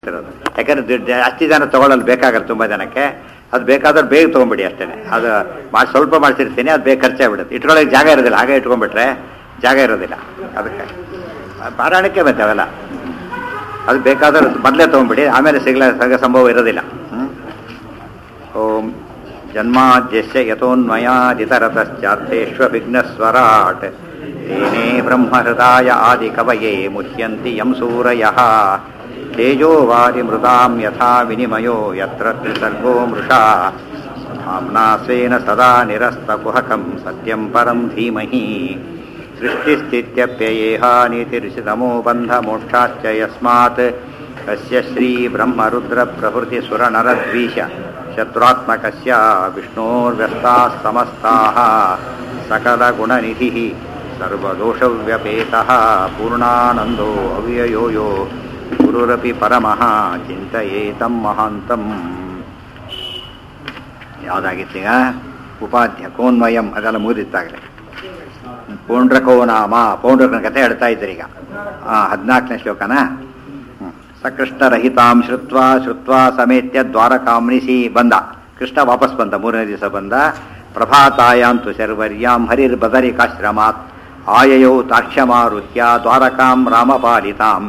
ಇರೋದು. ಯಾಕಂದ್ರೆ ದುಡ್ಡು ಜಾಸ್ತಿ ಜನ ತಗೊಳ್ಳಲು ಬೇಕಾಗಲ್ಲ ತುಂಬ ಜನಕ್ಕೆ ಅದು ಬೇಕಾದ್ರೆ ಬೇಗ ತೊಗೊಂಬಿಡಿ ಅಷ್ಟೇ ಅದು ಮಾಡಿ ಸ್ವಲ್ಪ ಮಾಡಿಸಿರ್ತೀನಿ ಅದು ಬೇಗ ಖರ್ಚಾಗ್ಬಿಡುತ್ತೆ ಇಟ್ಕೊಳ್ಳೋಕೆ ಜಾಗ ಇರೋದಿಲ್ಲ ಹಾಗೆ ಇಟ್ಕೊಂಡ್ಬಿಟ್ರೆ ಜಾಗ ಇರೋದಿಲ್ಲ ಅದಕ್ಕೆ ಪಾರಾಯಣಕ್ಕೆ ಮತ್ತೆ ಅವೆಲ್ಲ ಅದು ಬೇಕಾದ್ರೆ ಮೊದಲೇ ತೊಗೊಂಬಿಡಿ ಆಮೇಲೆ ಸಿಗಲ ಸಿಗ ಸಂಭವ ಇರೋದಿಲ್ಲ ಹ್ಮ್? ಓಂ ಜನ್ಮಾದ್ಯಸ್ಯ ಯಥೋನ್ಮಯಾದಿತರತಶ್ಚಾರ್ಥೇಶ್ವ ವಿಘ್ನಸ್ವರಾಟ್ ತೇನೇ ಬ್ರಹ್ಮಹೃದಾಯ ಆದಿ ಕವಯೇ ಮುಹ್ಯಂತಿ ಯಂ ಸೂರಯಃ ತೇಜೋ ವಾರಿ ಮೃದಾಂ ಯಥಾ ವಿನಿಮಯೋ ಯತ್ರ ತ್ರಿಸರ್ಗೋ ಮೃಷಾ ಭಾಮ್ನಾ ಸ್ವೇನ ಸದಾ ನಿರಸ್ತಕುಹಕಂ ಸತ್ಯಂ ಪರಂ ಧೀಮಹಿ ಸೃಷ್ಟಿಸ್ಥಿತ್ಯಪ್ಯಯೇಹಾನಿತಿರಿಸಿತಮೋ ಬಂಧಮೋಕ್ಷಾಶ್ಚ ಯಸ್ಮಾತ್ ಕಸ್ಯ ಶ್ರೀ ಬ್ರಹ್ಮರುದ್ರಪ್ರಭೃತಿಸುರನರದ್ವೀಶ ಶತ್ರುತ್ಮಕಸ್ಯ ವಿಷ್ಣೋರ್ವ್ಯಸ್ತಾः ಸಮಸ್ತಾः सकलगुणनिधिः सर्वदोषव्यपेतः पूर्णानन्दो अव्ययो यो गुरुरपि परमः ಚಿಂತಯೇತಂ ಮಹಾಂತಂ ಯಾವುದಾಗಿತ್ತೀಗ ಉಪಾಧ್ಯ ಕೋನ್ಮಯಂ ಅದೆಲ್ಲ ಮುಗಿದಿತ್ತಾಗಲೇ ಪೌಂಡ್ರಕೋ ನಾಮ ಪೌಂಡ್ರಕನ ಕಥೆ ಹೇಳ್ತಾ ಇದ್ದೀರಿ ಈಗ ಹದಿನಾಲ್ಕನೇ ಶ್ಲೋಕನ ಹ್ಮ್. ಸಕೃಷ್ಣರಹಿತಾಂ ಶ್ರುತ್ವ ಶ್ರುತ್ವ ಸಮೇತ್ಯ ದ್ವಾರಕಾಮ್ನಿಸಿ ಬಂದ ಕೃಷ್ಣ ವಾಪಸ್ ಬಂದ ಮೂರನೇ ದಿವಸ ಬಂದ ಪ್ರಭಾತಾಯಾಂತು ಶರ್ವರ್ಯಾಂ ಹರಿರ್ಬದರಿಕಾಶ್ರಮಾತ್ ಆಯಯೌ ತಾಕ್ಷ್ಯಮಾರುಹ್ಯ ದ್ವಾರಕಾಂ ರಾಮಪಾಲಿತಾಂ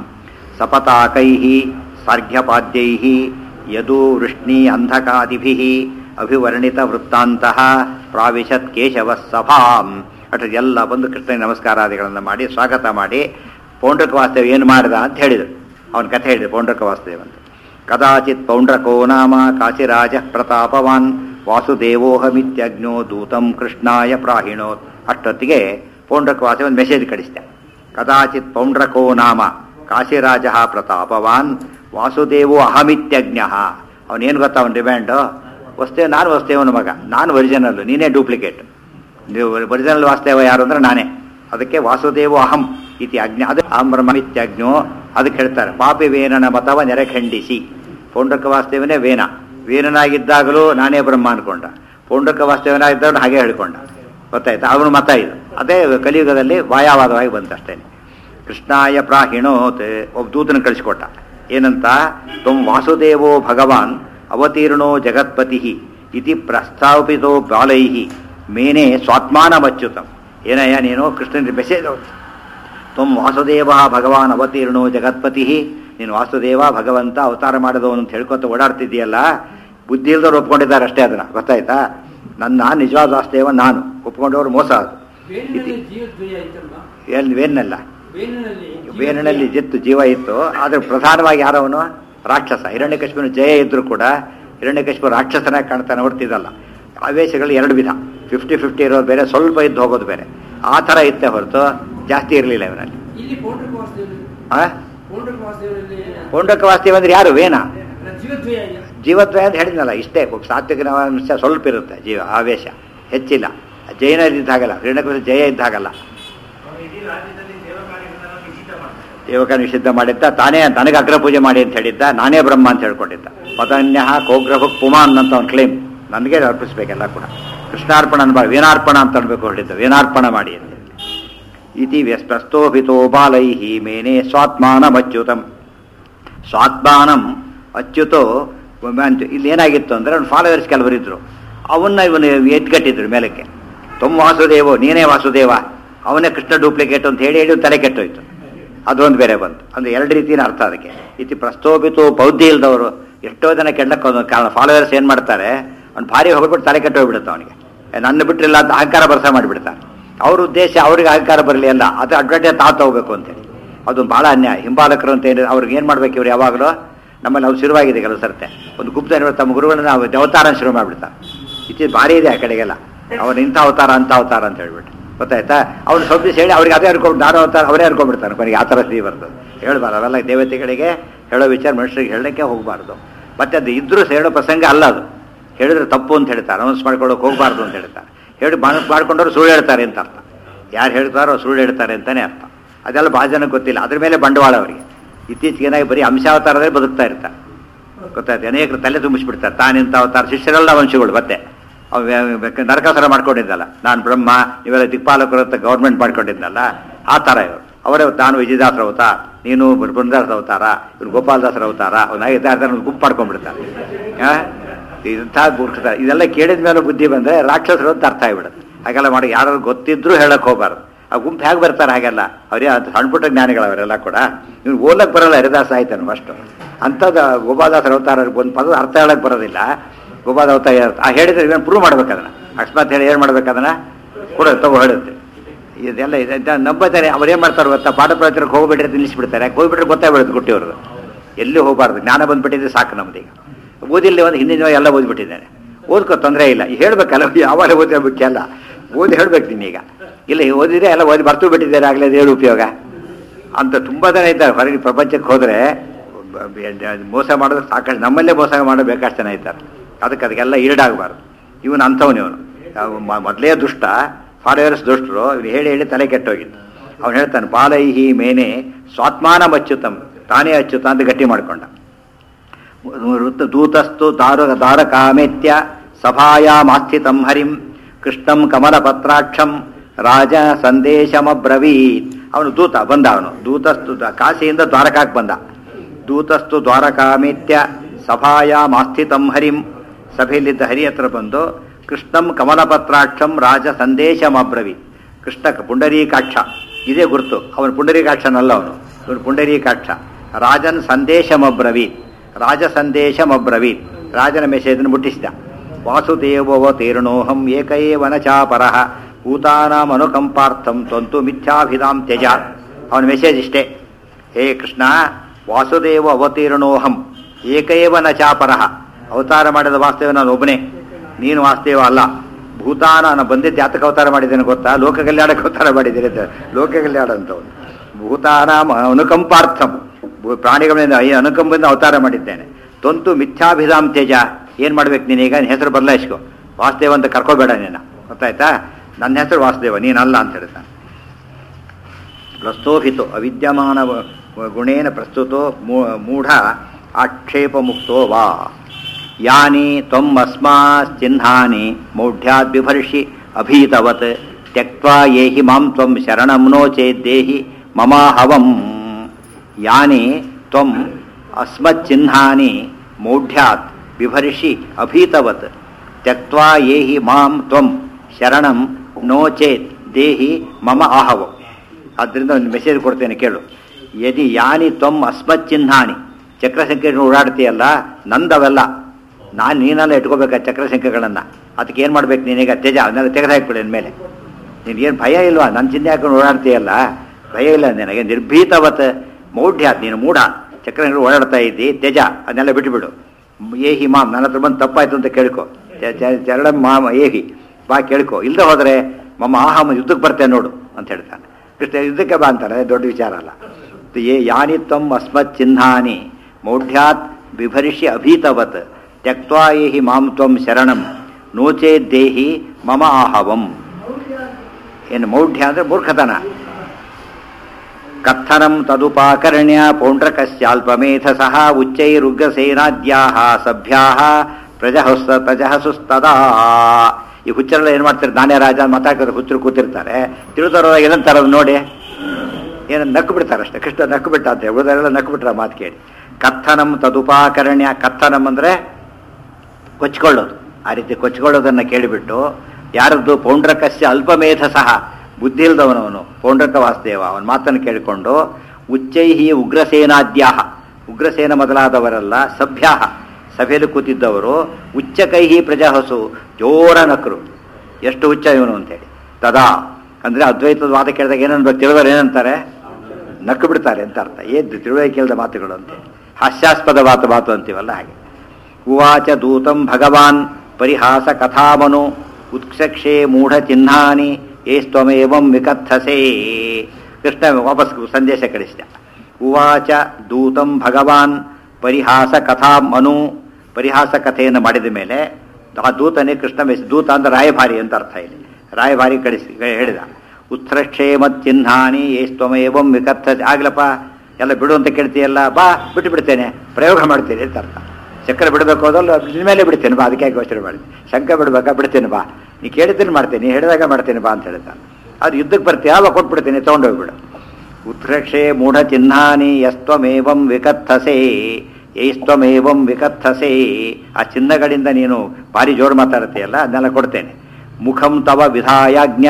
ಸಪತಾಕೈಃ ಸಾರ್ಘ್ಯಪಾದ್ಯೈಃ ಯದು ವೃಷ್ಣಿ ಅಂಧಕಾದಿಭಿಃ ಅಭಿವರ್ಣಿತ ವೃತ್ತಾಂತಃ ಪ್ರಾವಿಶತ್ ಕೇಶವ ಸಭಾಂ ಅಟ್ ಎಲ್ಲ ಬಂದು ಕೃಷ್ಣನಿಗೆ ನಮಸ್ಕಾರಾದಿಗಳನ್ನು ಮಾಡಿ ಸ್ವಾಗತ ಮಾಡಿ ಪೌಂಡ್ರಕ ವಾಸ್ತವ ಏನು ಮಾಡಿದ ಅಂತ ಹೇಳಿದರು ಅವನ ಕಥೆ ಹೇಳಿದ್ರು ಪೌಂಡ್ರಕ ವಾಸ್ತವ ಅಂತ ಕದಾಚಿತ್ ಪೌಂಡ್ರಕೋ ನಾಮ ಕಾಶಿರಾಜ ಪ್ರತಾಪವಾನ್ ವಾಸುದೇವೋಹಮಿತ್ಯಜ್ಞೋ ದೂತಂ ಕೃಷ್ಣಾಯ ಪ್ರಾಹಿಣೋತ್ ಅಷ್ಟೊತ್ತಿಗೆ ಪೌಂಡ್ರಕ ವಾಸ್ತವ ಒಂದು ಮೆಸೇಜ್ ಕಳಿಸಿದೆ ಕದಾಚಿತ್ ಪೌಂಡ್ರಕೋ ನಾಮ ಕಾಶಿರಾಜ ಪ್ರತಾಪವಾನ್ ವಾಸುದೇವೋ ಅಹಮಿತ್ಯಜ್ಞ ಅವನೇನು ಗೊತ್ತಾ ಅವನ ಡಿಮ್ಯಾಂಡು ವಸ್ತೇವ ನಾನು ವಸ್ತೇವನ ಮಗ ನಾನು ಒರಿಜಿನಲ್ಲು ನೀನೇ ಡೂಪ್ಲಿಕೇಟ್ ನೀವು ಒರಿಜಿನಲ್ ವಾಸ್ತೇವ ಯಾರು ಅಂದ್ರೆ ನಾನೇ ಅದಕ್ಕೆ ವಾಸುದೇವೋ ಅಹಂ ಇತಿ ಅಜ್ಞ ಅದು ಅಹಂ ಬ್ರಹ್ಮಿತ್ಯಜ್ಞೋ ಅದಕ್ಕೆ ಹೇಳ್ತಾರೆ ಪಾಪಿ ವೇನನ ಮತವ ನೆರೆಖಂಡಿಸಿ ಪೌಂಡ್ರಕ ವಾಸ್ತೇವನೇ ವೇನ ವೇನನಾಗಿದ್ದಾಗಲೂ ನಾನೇ ಬ್ರಹ್ಮ ಅನ್ಕೊಂಡ ಪೌಂಡ್ರಕ ವಾಸ್ತೇವನಾಗಿದ್ದವನು ಹಾಗೆ ಹೇಳ್ಕೊಂಡ ಗೊತ್ತಾಯ್ತಾ ಅವನು ಮತ ಇದು ಅದೇ ಕಲಿಯುಗದಲ್ಲಿ ವಾಯಾವಾದವಾಗಿ ಬಂತಷ್ಟೇ ಕೃಷ್ಣಾಯ ಪ್ರಾಹಿಣೋತ್ ಒಬ್ಬ ದೂತನ ಕಳಿಸ್ಕೊಟ್ಟ ಏನಂತ ತ್ವಂ ವಾಸುದೇವೋ ಭಗವಾನ್ ಅವತೀರ್ಣೋ ಜಗತ್ಪತಿ ಇತಿ ಪ್ರಸ್ತಾಪಿತೋ ಬಾಲೈ ಮೇನೆ ಸ್ವಾತ್ಮಾನಮಚ್ಯುತಂ ಏನಯ್ಯ ನೀನು ಕೃಷ್ಣನ ಮೆಸೇಜ್ ತ್ವಂ ವಾಸುದೇವ ಭಗವಾನ್ ಅವತೀರ್ಣೋ ಜಗತ್ಪತಿ ನೀನು ವಾಸುದೇವ ಭಗವಂತ ಅವತಾರ ಮಾಡಿದವನು ಅಂತ ಹೇಳ್ಕೊತ ಓಡಾಡ್ತಿದ್ದೀಯಲ್ಲ ಬುದ್ಧಿ ಇಲ್ದವ್ರು ಒಪ್ಕೊಂಡಿದ್ದಾರೆ ಅಷ್ಟೇ ಅದನ್ನ ಗೊತ್ತಾಯ್ತಾ ನನ್ನ ನಿಜವಾದ ವಾಸುದೇವ ನಾನು ಒಪ್ಕೊಂಡವ್ರು ಮೋಸ ಅದು ಬೇನಿನಲ್ಲಿ ಜೀವದ್ವಯ ಇತ್ತಲ್ವಾ ಎಲ್ಲಿ ವೇನಲ್ಲ ಬೇನಿನಲ್ಲಿ ಬೇರಿನಲ್ಲಿ ಜಿತ್ತು ಜೀವ ಇತ್ತು ಆದ್ರೆ ಪ್ರಧಾನವಾಗಿ ಯಾರವನು ರಾಕ್ಷಸ ಹಿರಣ್ಯಕಶ್ಯಪನ ಜಯ ಇದ್ರು ಕೂಡ ಹಿರಣ್ಯಕಶ್ಯಪ ರಾಕ್ಷಸನಾಗಿ ಕಾಣ್ತಾನೆ ಹೊರ್ತಿದ್ದಲ್ಲ ಆವೇಶಗಳು ಎರಡು ವಿಧ ಫಿಫ್ಟಿ ಫಿಫ್ಟಿ ಇರೋದು ಬೇರೆ ಸ್ವಲ್ಪ ಇದ್ದು ಹೋಗೋದು ಬೇರೆ ಆ ಥರ ಇತ್ತೆ ಹೊರತು ಜಾಸ್ತಿ ಇರಲಿಲ್ಲ ಇವನಲ್ಲಿ ಇಲ್ಲಿ ಪೌಂಡ್ರಕ ವಾಸ್ತವ್ಯದಲ್ಲಿ ಆ ಪೌಂಡ್ರಕ ವಾಸ್ತವ್ಯದಲ್ಲಿ ಪೌಂಡಕ ವಾಸ್ತವ ಅಂದ್ರೆ ಯಾರು ವೇನ ಜೀವದ್ವಯ ಇಲ್ಲ ಜೀವತ್ವ ಅಂತ ಹೇಳಿದ್ನಲ್ಲ ಇಷ್ಟೇ ಸಾತ್ವಿಕ ಅಂಶ ಸ್ವಲ್ಪ ಇರುತ್ತೆ ಜೀವ ಆವೇಶ ಹೆಚ್ಚಿಲ್ಲ ಜೈನ ಇದ್ದಾಗಲ್ಲ ಹಿರಣ್ಯಕಶ್ಯಪ ಜಯ ಇದ್ದಾಗಲ್ಲ ದೇವಕ ನಿಷಿದ್ಧ ಮಾಡಿದ್ದ ತಾನೇ ನನಗೆ ಅಗ್ರ ಪೂಜೆ ಮಾಡಿ ಅಂತ ಹೇಳಿದ್ದ ನಾನೇ ಬ್ರಹ್ಮ ಅಂತ ಹೇಳ್ಕೊಂಡಿದ್ದ ಪತನ್ಯ ಕೋಗ್ರಭಕ್ ಪುಮಾನ್ ಅಂತ ಒಂದು ಕ್ಲೇಮ್ ನನಗೆ ಅರ್ಪಿಸ್ಬೇಕೆಲ್ಲ ಕೂಡ ಕೃಷ್ಣಾರ್ಪಣ ಅನ್ಬಾರ್ದು ವೇನಾರ್ಪಣ ಅಂತ ಅನ್ಬೇಕು ಹೊರಟಿದ್ದ ವೇನಾರ್ಪಣ ಮಾಡಿ ಅಂತ ಹೇಳಿ. ಇತಿ ವ್ಯಸ್ತಸ್ಥೋಭಿತೋ ಬಾಲೈ ಮೇನೆ ಸ್ವಾತ್ಮಾನಮಚ್ಯುತಂ ಸ್ವಾತ್ಮಾನಂ ಅಚ್ಯುತೋ ಅಂತ- ಇಲ್ಲಿ ಏನಾಗಿತ್ತು ಅಂದ್ರೆ ಅವ್ನ ಫಾಲೋವರ್ಸ್ ಕೆಲವರಿದ್ರು ಅವನ್ನ ಇವನು ಎತ್ಕಟ್ಟಿದ್ರು ಮೇಲಕ್ಕೆ ತೊಮ್ಮ ವಾಸುದೇವೋ ನೀನೇ ವಾಸುದೇವ ಅವನೇ ಕೃಷ್ಣ ಡೂಪ್ಲಿಕೇಟ್ ಅಂತ ಹೇಳಿ ಹೇಳಿ ತಲೆ ಕೆಟ್ಟೋಯ್ತು ಅದೊಂದು ಬೇರೆ ಬಂತು ಅಂದ್ರೆ ಎರಡು ರೀತಿಯ ಅರ್ಥ ಅದಕ್ಕೆ ಇತಿ ಪ್ರಸ್ತೋಭಿತು ಬೌದ್ಧಿ ಇಲ್ದವರು ಎಷ್ಟೋ ಜನ ಕೆಡ್ಲಕ್ಕೆ ಒಂದು ಕಾರಣ ಫಾಲೋವರ್ಸ್ ಏನು ಮಾಡ್ತಾರೆ ಅವ್ನು ಭಾರಿ ಹೊಗಳ್ಬಿಟ್ಟು ತಲೆ ಕೆಟ್ಟೋಗ್ಬಿಡುತ್ತೆ ಅವನಿಗೆ ನನ್ನ ಬಿಟ್ಟಿಲ್ಲ ಅಂತ ಅಹಂಕಾರ ಬರ್ಸ ಮಾಡಿಬಿಡ್ತಾರೆ ಅವ್ರ ಉದ್ದೇಶ ಅವ್ರಿಗೆ ಅಹಂಕಾರ ಬರಲಿ ಅಲ್ಲ ಅದು ಅಡ್ವಾಂಟೇಜ್ ತಾವು ತಗೋಬೇಕು ಅಂತೇಳಿ ಅದು ಭಾಳ ಅನ್ಯಾಯ ಹಿಂಬಾಲಕರು ಅಂತ ಏನು ಅವ್ರಿಗೆ ಏನು ಮಾಡ್ಬೇಕು ಇವ್ರು ಯಾವಾಗಲೂ ನಮ್ಮಲ್ಲಿ ಅವ್ರು ಶುರುವಾಗಿದೆ ಕೆಲವು ಸರ್ತೆ ಒಂದು ಗುಪ್ತ ಏನು ತಮ್ಮ ಗುರುಗಳನ್ನ ನಾವು ಅವತಾರ ಶುರು ಮಾಡಿಬಿಡ್ತಾರೆ ಇತ್ತೀಚೆ ಭಾರಿ ಇದೆ ಆ ಕಡೆಗೆಲ್ಲ ಅವನು ಇಂಥ ಅವತಾರ ಅಂತ ಅವತಾರ ಅಂತ ಹೇಳ್ಬಿಟ್ಟು ಗೊತ್ತಾಯ್ತಾ ಅವ್ನು ಸ್ವಲ್ಪ ದಿವಸ ಹೇಳಿ ಅವ್ರಿಗೆ ಅದೇ ಅನ್ಕೊಂಡು ನಾನು ಅವತಾರ ಅವರೇ ಅನ್ಕೊಂಡ್ಬಿಡ್ತಾನೆ ಕೊನೆಗೆ ಆ ಥರ ಸ್ಥಿತಿ ಬರ್ತದೆ ಹೇಳ್ಬಾರ್ದು ಅವೆಲ್ಲ ದೇವತೆಗಳಿಗೆ ಹೇಳೋ ವಿಚಾರ ಮನುಷ್ಯರಿಗೆ ಹೇಳಲಿಕ್ಕೆ ಹೋಗಬಾರ್ದು ಮತ್ತೆ ಅದು ಇದ್ರೂ ಹೇಳೋ ಪ್ರಸಂಗ ಅಲ್ಲ ಅದು ಹೇಳಿದ್ರೆ ತಪ್ಪು ಅಂತ ಹೇಳ್ತಾರೆ ಅನೌನ್ಸ್ ಮಾಡ್ಕೊಳ್ಳೋಕೆ ಹೋಗಬಾರ್ದು ಅಂತ ಹೇಳ್ತಾರೆ ಹೇಳಿ ಮನಸ್ಸು ಮಾಡ್ಕೊಂಡವ್ರು ಸುಳ್ಳು ಹೇಳ್ತಾರೆ ಅಂತ ಅರ್ಥ ಯಾರು ಹೇಳ್ತಾರೋ ಸುಳ್ಳು ಹೇಳ್ತಾರೆ ಅಂತಲೇ ಅರ್ಥ ಅದೆಲ್ಲ ಭಾಳ ಜನಕ್ಕೆ ಗೊತ್ತಿಲ್ಲ ಅದ್ರ ಮೇಲೆ ಬಂಡವಾಳ ಅವರಿಗೆ ಇತ್ತೀಚೆಗೆ ಏನಾಗಿ ಬರೀ ಅಂಶಾವತಾರದಲ್ಲಿ ಬದುಕ್ತಾ ಇರ್ತಾರೆ ಗೊತ್ತಾಯ್ತು ಅನೇಕರು ತಲೆ ತುಂಬಿಸ್ಬಿಡ್ತಾರೆ ತಾನಿಂತ ಅವತಾರ ಶಿಷ್ಯರೆಲ್ಲ ವಂಶಗಳು ಮತ್ತೆ ಅವ್ ನರಕಾಸುರ ಮಾಡ್ಕೊಂಡಿದ್ದಲ್ಲ ನಾನು ಬ್ರಹ್ಮ ಇವೆಲ್ಲ ದಿಕ್ಪಾಲಕರು ಅಂತ ಗೌರ್ಮೆಂಟ್ ಮಾಡ್ಕೊಂಡಿದ್ನಲ್ಲ ಆ ಥರ ಇವರು ಅವರೇ ತಾನು ವಿಜಯದಾಸರ ಅವತಾರ ನೀನು ಬೃಂದಾಸರ ಅವತಾರ ಇವ್ರು ಗೋಪಾಲದಾಸರ ಅವತಾರ ಅವ್ನು ಐದಾರು ಗುಂಪು ಮಾಡ್ಕೊಂಡ್ಬಿಡ್ತಾರೆ ಆ? ಇಂಥ ಮೂರ್ಖತ ಇದೆಲ್ಲ ಕೇಳಿದ ಮೇಲೆ ಬುದ್ಧಿ ಬಂದರೆ ರಾಕ್ಷಸರು ಅಂತ ಅರ್ಥ ಆಗಿಬಿಡುತ್ತೆ ಹಾಗೆಲ್ಲ ಮಾಡಿ ಯಾರು ಗೊತ್ತಿದ್ರೂ ಹೇಳಕ್ ಹೋಗ್ಬಾರ್ದು ಆ ಗುಂಪು ಹೇಗೆ ಬರ್ತಾರೆ ಹಾಗೆಲ್ಲ ಅವರೇ ಅದು ಸಣ್ಣ ಪುಟ್ಟ ಜ್ಞಾನಿಗಳು ಅವರೆಲ್ಲ ಕೂಡ ಇವ್ನು ಓದಕ್ಕೆ ಬರಲ್ಲ ಹರಿದಾಸ ಆಯ್ತಾನೆ ಫಸ್ಟು ಅಂಥದ್ದು ಗೋಪಾಲದಾಸರ ಅವತಾರ ಒಂದು ಪದದ ಅರ್ಥ ಹೇಳಕ್ ಬರೋದಿಲ್ಲ ಗೋಪಾಲ ಅವತಾರ ಆ ಹೇಳಿದ್ರೆ ಇದನ್ನು ಪ್ರೂವ್ ಮಾಡ್ಬೇಕು ಅದನ್ನ ಅಕಸ್ಮಾತ್ ಹೇಳಿ ಏನು ಮಾಡ್ಬೇಕು ಅದನ್ನ ಕೂಡ ತಗೋ ಹೇಳುತ್ತೆ ಇದೆಲ್ಲ ಇದೆ ಇದ- ನಂಬತಾರೆ ಅವ್ರು ಏನು ಮಾಡ್ತಾರೆ ಗೊತ್ತಾ ಪಾಠ ಪ್ರವಚನಕ್ಕೆ ಹೋಗ್ಬಿಟ್ರೆ ನಿಲ್ಲಿಸ್ಬಿಡ್ತಾರೆ ಯಾಕೆ ಹೋಗ್ಬಿಟ್ರೆ ಗೊತ್ತಾಗ್ಬಿಡುತ್ತೆ ಗುಟ್ಟಿಯವ್ರದ್ದು ಎಲ್ಲಿ ಹೋಗಬಾರ್ದು ಜ್ಞಾನ ಬಂದ್ಬಿಟ್ಟಿದ್ರೆ ಸಾಕು ನಮ್ದೀಗ ಓದಿಲ್ಲ ಒಂದು ಹಿಂದಿನ ಎಲ್ಲ ಓದ್ಬಿಟ್ಟಿದ್ದೇನೆ ಓದ್ಕೋ ತೊಂದರೆ ಇಲ್ಲ ಈಗ ಹೇಳ್ಬೇಕಲ್ಲ ಯಾವಾಗ ಓದಿರೋ ಮುಖ್ಯ ಅಲ್ಲ ಓದಿ ಹೇಳ್ಬೇಕು ನೀನೀಗ ಇಲ್ಲ ಈಗ ಓದಿದ್ರೆ ಎಲ್ಲ ಓದಿ ಬರ್ತು ಬಿಟ್ಟಿದ್ದಾರೆ ಆಗಲೇ ಏನು ಉಪಯೋಗ ಅಂತ ತುಂಬ ಜನ ಇದ್ದಾರೆ ಹೊರಗೆ ಪ್ರಪಂಚಕ್ಕೆ ಹೋದರೆ ಮೋಸ ಮಾಡೋದು ಸಾಕಷ್ಟು ನಮ್ಮಲ್ಲೇ ಮೋಸ ಮಾಡೋದು ಬೇಕಷ್ಟು ಜನ ಇದ್ದಾರೆ ಅದಕ್ಕೆ ಅದಕ್ಕೆಲ್ಲ ಈಡಾಗಬಾರ್ದು ಇವನು ಅಂಥವನು ಇವನು ಮೊದಲೇ ದುಷ್ಟ ಫಾರಿಯರ್ಸ್ ದುಷ್ಟರು ಇವ್ನು ಹೇಳಿ ಹೇಳಿ ತಲೆ ಕೆಟ್ಟೋಗಿದ್ದು ಅವನು ಹೇಳ್ತಾನೆ ಬಾಲೈಹಿ ಮೇನೆ ಸ್ವಾತ್ಮಾನ ಅಚ್ಯುತಂ ತಾನೇ ಅಚ್ಯುತ ಅಂತ ಗಟ್ಟಿ ಮಾಡ್ಕೊಂಡ ವೃತ್ತ ದೂತಸ್ತು ದಾರು ದಾರಕಾಮೇತ್ಯ ಸಭಾಯಾಮಾಸ್ಥಿತಂ ಹರಿಂ ಕೃಷ್ಣಂ ಕಮಲಪತ್ರಾಕ್ಷಂ ರಾಜ ಸಂದೇಶಮಬ್ರವೀತ್ ಅವನು ದೂತ ಬಂದ ಅವನು ದೂತಸ್ತು ದ- ಕಾಶಿಯಿಂದ ದ್ವಾರಕಾಕ್ಕೆ ಬಂದ ದೂತಸ್ತು ದ್ವಾರಕಾಮೇತ್ಯ ಸಭಾಯಾಮಾಸ್ಥಿತಂ ಹರಿಂ ಸಭೆಯಲ್ಲಿದ್ದ ಹರಿ ಹತ್ರ ಬಂದು ಕೃಷ್ಣಂ ಕಮಲಪತ್ರಾಕ್ಷಂ ರಾಜ ಸಂದೇಶಮಬ್ರವೀತ್ ಕೃಷ್ಣ ಪುಂಡರೀಕಾಕ್ಷ ಇದೇ ಗುರುತು ಅವನು ಪುಂಡರೀಕಾಕ್ಷನಲ್ಲ ಅವನು ಇವನು ಪುಂಡರೀಕಾಕ್ಷ ರಾಜನ್ ಸಂದೇಶಮಬ್ರವೀತ್ ರಾಜ ಸಂದೇಶಮಬ್ರವೀತ್ ರಾಜನ ಮೆಸೇಜನ್ನು ಮುಟ್ಟಿಸಿದ ವಾಸುದೇವವ ತೀರ್ಣೋಹಂ ಏಕೈವನ ಚಾಪರಃ ಭೂತಾನಾಂ ಅನುಕಂಪಾರ್ಥಂ ತ್ವಂತು ಮಿಥ್ಯಾಭಿಧಾಂ ತ್ಯಜ ಅವನ ಮೆಸೇಜ್ ಇಷ್ಟೇ ಹೇ ಕೃಷ್ಣ ವಾಸುದೇವ ಅವತೀರ್ಣೋಹಂ ಏಕೈವ ನ ಚಾಪರಃ ಅವತಾರ ಮಾಡಿದ ವಾಸ್ತವ ನಾನು ಒಬ್ಬನೇ ನೀನು ವಾಸ್ತವ ಅಲ್ಲ ಭೂತಾನ ನಾನು ಬಂದಿದ್ದು ಜಾತಕ ಅವತಾರ ಮಾಡಿದ್ದೇನೆ ಗೊತ್ತಾ ಲೋಕ ಕಲ್ಯಾಣಕ್ಕೆ ಅವತಾರ ಮಾಡಿದ್ದೇನೆ ಅಂತ ಲೋಕ ಕಲ್ಯಾಣ ಅಂತವನು ಭೂತಾನ ಅನುಕಂಪಾರ್ಥಂ ಭೂ- ಪ್ರಾಣಿಗಳಿಂದ ಈ ಅನುಕಂಪದಿಂದ ಅವತಾರ ಮಾಡಿದ್ದೇನೆ ತೊಂತು ಮಿಥ್ಯಾಭಿಧಾಮ್ ತೇಜ ಏನು ಮಾಡ್ಬೇಕು ನೀನೀಗ ನಿನ್ನ ಹೆಸರು ಬದಲಾಯಿಸ್ಕೊ ವಾಸುದೇವ ಅಂತ ಕರ್ಕೋಬೇಡ ನೀನು ಗೊತ್ತಾಯ್ತಾ ನನ್ನ ಹೆಸರು ವಾಸುದೇವ ನೀನಲ್ಲ ಅಂತ ಹೇಳ್ತಾನೆ ಪ್ರಸ್ತೋಭಿತು ಅವಿದ್ಯಮಾನ ವ- ವ- ಗುಣೇನ ಪ್ರಸ್ತುತೋ ಮೂ- ಮೂಢ ಆಕ್ಷೇಪ ಮುಕ್ತೋ ವಾ ಯಾನಿ ತ್ವಂ ಅಸ್ಮಾಶ್ಚಿಹ್ನಾನಿ ಮೌಢ್ಯಾದ್ ಬಿಭರ್ಷಿ ಅಭೀತವತ್ ತ್ಯಕ್ವಾ ಯೇಹಿ ಮಾಂ ತ್ವಂ ಶರಣಂ ನೋ ಚೇದ್ದೇಹಿ ಮಮಾಹವಂ ಯಾನಿ ತ್ವಂ ಅಸ್ಮಚ್ಚಿಹ್ನಾನಿ ಮೌಢ್ಯಾತ್ ಬಿಭರ್ಷಿ ಅಭೀತವತ್ ತ್ಯಕ್ವಾ ಯೇಹಿ ಮಾಂ ತ್ವಂ ಶರಣಂ ನೋ ಚೇತ್ ದೇಹಿ ಮಮ ಆಹವಂ ಆದ್ದರಿಂದ ಒಂದು ಮೆಸೇಜ್ ಕೊಡ್ತೇನೆ ಕೇಳು ಯದಿ ಯಾನಿ ತ್ವಂ ಅಸ್ಮತ್ ಚಿಹ್ನಾನಿ ಚಕ್ರಸಂಖ್ಯೆ ಓಡಾಡ್ತೀಯಲ್ಲ ನಂದವೆಲ್ಲ ನಾನು ನೀನೆಲ್ಲ ಇಟ್ಕೋಬೇಕು ಆ ಚಕ್ರಸಂಖ್ಯೆಗಳನ್ನು ಅದಕ್ಕೆ ಏನು ಮಾಡ್ಬೇಕು ನೀನೀಗ ತ್ಯಜ ಅದನ್ನೆಲ್ಲ ತೆಗೆದಾಕ್ಬಿಡಿ ಮೇಲೆ ನಿನಗೇನು ಭಯ ಇಲ್ವಾ ನನ್ನ ಚಿಂತೆ ಹಾಕೊಂಡು ಓಡಾಡ್ತೀಯಲ್ಲ ಭಯ ಇಲ್ಲ ನಿನಗೆ ನಿರ್ಭೀತವತ್ ಮೌಢ್ಯ ನೀನು ಮೂಢ ಚಕ್ರಗಳು ಓಡಾಡ್ತಾ ಇದ್ದಿ ತ್ಯಜ ಅದನ್ನೆಲ್ಲ ಬಿಟ್ಟುಬಿಡು ಏಹಿ ಮಾಮ್ ನನ್ನ ಹತ್ರ ಬಂದು ತಪ್ಪಾಯ್ತು ಅಂತ ಕೇಳ್ಕೊ ಚ- ಚ- ಚರಣ ಮಾಮ ಏಹಿ ಬಾ ಕೇಳ್ಕೊ ಇಲ್ಲದೆ ಹೋದರೆ ಮಮ್ಮ ಆಹಮ ಯುದ್ಧಕ್ಕೆ ಬರ್ತೇನೆ ನೋಡು ಅಂತ ಹೇಳ್ತಾನೆ ಕೃಷ್ಣ ಯುದ್ಧಕ್ಕೆ ಬಾ ಅಂತಾರೆ ದೊಡ್ಡ ವಿಚಾರ ಅಲ್ಲ ಯೇ ಯಾನಿ ತ್ವಂ ಅಸ್ಮತ್ ಚಿಹ್ನಾನಿ ಮೌಢ್ಯಾತ್ ಬಿಭರಿಷ್ಯ ಅಭೀತವತ್ ತ್ಯಕ್ವಾ ಏಹಿ ಮಾಂ ತ್ವಂ ಶರಣಂ ನೋಚೇ ದೇಹಿ ಮಮ ಆಹವಂ ಏನು ಮೌಢ್ಯ ಅಂದರೆ ಮೂರ್ಖತನ ಕಥನಂ ತದುಪಾಕರ್ಣ್ಯ ಪೌಂಡ್ರಕಸ್ಯಾಲ್ಪಮೇಧಸಃ ಉಚ್ಚೈರುಗ್ರಸೇನಾದ್ಯಾಹ ಸಭ್ಯಾಹ ಪ್ರಜಹಸ್ತ ಪ್ರಜಹಸುಸ್ತದಾ ಈ ಹುಚ್ಚರೆಲ್ಲ ಏನು ಮಾಡ್ತಾರೆ ನಾನೇ ರಾಜ ಮಾತಾಡ್ತಾರೆ ಹುಚ್ಚರು ಕೂತಿರ್ತಾರೆ ತಿಳಿದವರು ಏನಂತಾರೆ ಅದು ನೋಡಿ ಏನು ನಕ್ಕು ಬಿಡ್ತಾರೆ ಅಷ್ಟೇ ಕೃಷ್ಣ ನಕ್ಕು ಬಿಟ್ಟ ಅಂತ ಉಳಿದವರೆಲ್ಲ ನಕ್ಕು ಬಿಟ್ರ ಮಾತು ಕೇಳಿ ಕಥನಂ ತದುಪಾಕರ್ಣ್ಯ ಕಥನಂ ಅಂದರೆ ಕೊಚ್ಕೊಳ್ಳೋದು ಆ ರೀತಿ ಕೊಚ್ಕೊಳ್ಳೋದನ್ನು ಕೇಳಿಬಿಟ್ಟು ಯಾರದ್ದು ಪೌಂಡ್ರಕಸ್ಯ ಅಲ್ಪಮೇಧ ಸಹ ಬುದ್ಧಿ ಇಲ್ದವನವನು ಪೌಂಡ್ರಕ ವಾಸುದೇವ ಅವನ ಮಾತನ್ನು ಕೇಳಿಕೊಂಡು ಉಚ್ಚೈಹಿ ಉಗ್ರಸೇನಾದ್ಯಾಹ ಉಗ್ರಸೇನ ಮೊದಲಾದವರೆಲ್ಲ ಸಭ್ಯಾಹ ಸಭೆಯಲ್ಲಿ ಕೂತಿದ್ದವರು ಉಚ್ಚ ಕೈಹಿ ಪ್ರಜಾಹಸು ಜೋರ ನಕರು ಎಷ್ಟು ಹುಚ್ಚ ಇವನು ಅಂತೇಳಿ ತದಾ ಅಂದರೆ ಅದ್ವೈತದ ವಾದ ಕೇಳಿದಾಗ ಏನನ್ಬೇಕು ತಿಳಿದವರು ಏನಂತಾರೆ ನಕ್ಕು ಬಿಡ್ತಾರೆ ಅಂತ ಅರ್ಥ ಏದ್ದು ತಿಳುವಳಿಕೆ ಇಲ್ಲದ ಮಾತುಗಳು ಅಂತೇಳಿ ಹಾಸ್ಯಾಸ್ಪದ ಮಾತು ಮಾತು ಅಂತೀವಲ್ಲ ಹಾಗೆ ಉವಾಚ ದೂತಂ ಭಗವಾನ್ ಪರಿಹಾಸ ಕಥಾಮನು ಉತ್ಕ್ಷಕ್ಷೇ ಮೂಢ ಚಿಹ್ನಾನಿ ಏಸ್ತ್ವಮೇವಂ ವಿಕಥಸೇ ಕೃಷ್ಣ ವಾಪಸ್ ಸಂದೇಶ ಕಳಿಸಿದ ಉವಾಚ ದೂತಂ ಭಗವಾನ್ ಪರಿಹಾಸ ಕಥಾ ಮನು ಪರಿಹಾಸ ಕಥೆಯನ್ನು ಮಾಡಿದ ಮೇಲೆ ಆ ದೂತನೇ ಕೃಷ್ಣ ಮೆಸ್ ದೂತ ಅಂದ್ರೆ ರಾಯಭಾರಿ ಅಂತ ಅರ್ಥ ಇಲ್ಲಿ ರಾಯಭಾರಿ ಕಳಿಸಿ ಹೇಳಿದ ಉತ್ಸೃಕ್ಷೇಮ ಚಿಹ್ನಾನಿ ಏಸ್ತ್ವಮೇವಂ ವಿಕಥಸೆ ಆಗ್ಲಪ್ಪ ಎಲ್ಲ ಬಿಡು ಅಂತ ಕೇಳ್ತೀಯಲ್ಲ ಬಾ ಬಿಟ್ಟು ಬಿಡ್ತೇನೆ ಪ್ರಯೋಗ ಮಾಡ್ತೇನೆ ಅಂತ ಅರ್ಥ ಚಕ್ರ ಬಿಡಬೇಕು ಹೋದಲ್ಲ ನಿನ್ನ ಮೇಲೆ ಬಿಡ್ತೇನೆ ಬಾ ಅದಕ್ಕೆ ಯಾಕೆ ಯೋಚನೆ ಮಾಡಿ ಶಂಕ ಬಿಡ್ಬೇಕಾ ಬಿಡ್ತೇನೆ ಬಾ ನೀ ಕೇಳಿದ್ದೀನಿ ಮಾಡ್ತೇನೆ ನೀ ಹೇಳಿದಾಗ ಮಾಡ್ತೇನೆ ಬಾ ಅಂತ ಹೇಳ್ತಾನೆ ಅದು ಯುದ್ಧಕ್ಕೆ ಬರ್ತೀಯ ಅವಾಗ ಕೊಟ್ಬಿಡ್ತೇನೆ ತೊಗೊಂಡೋಗ್ಬಿಡು ಉತ್ಕೃಕ್ಷೆ ಮೂಢಚಿಹ್ನಾನಿ ಯಸ್ತ್ವಮೇವಂ ವಿಕಥಸೆ ಯೈಸ್ತ್ವಮೇವಂ ವಿಕಥಸೆ ಆ ಚಿಹ್ನಗಳಿಂದ ನೀನು ಭಾರಿ ಜೋರು ಮಾತಾಡ್ತೀಯಲ್ಲ ಅದನ್ನೆಲ್ಲ ಕೊಡ್ತೇನೆ ಮುಖಂ ತವ ವಿಧಾಯಾಜ್ಞ